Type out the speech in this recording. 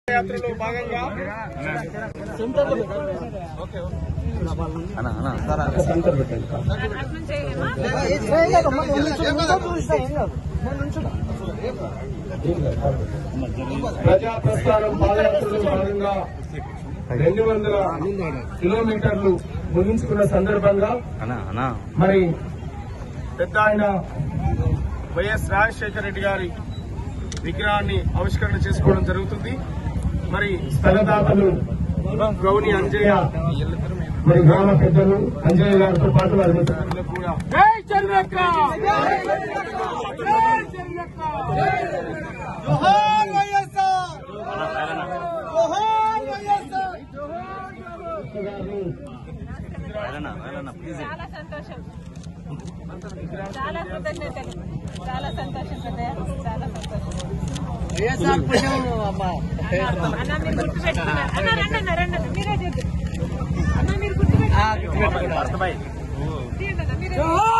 యాత్రలో భాగంగా ప్రజా ప్రస్థానం పాదయాత్రలో భాగంగా రెండు వందల కిలోమీటర్లు ముగించుకున్న సందర్భంగా మరి పెద్ద ఆయన వైఎస్ రాజశేఖర రెడ్డి గారి విగ్రహాన్ని ఆవిష్కరణ చేసుకోవడం జరుగుతుంది మరి స్థలదాతలు గౌని అంజయ్య మరి గ్రామ పెద్దలు అంజయ్య గారితో పాటు వారి మిత్రులు కూడా చాలా సంతోషం చాలా కృతజ్ఞతలు చాలా సంతోషం పెద్దయ్య చాలా సంతోషం అన్న మీరు గుర్తుపెట్టుకున్నారు అన్న రండి అన్న రండి అన్న మీరే చెప్పు అన్న మీరు గుర్తుపెట్టుకున్నారు తీయండి అన్న, మీరే చెప్పు.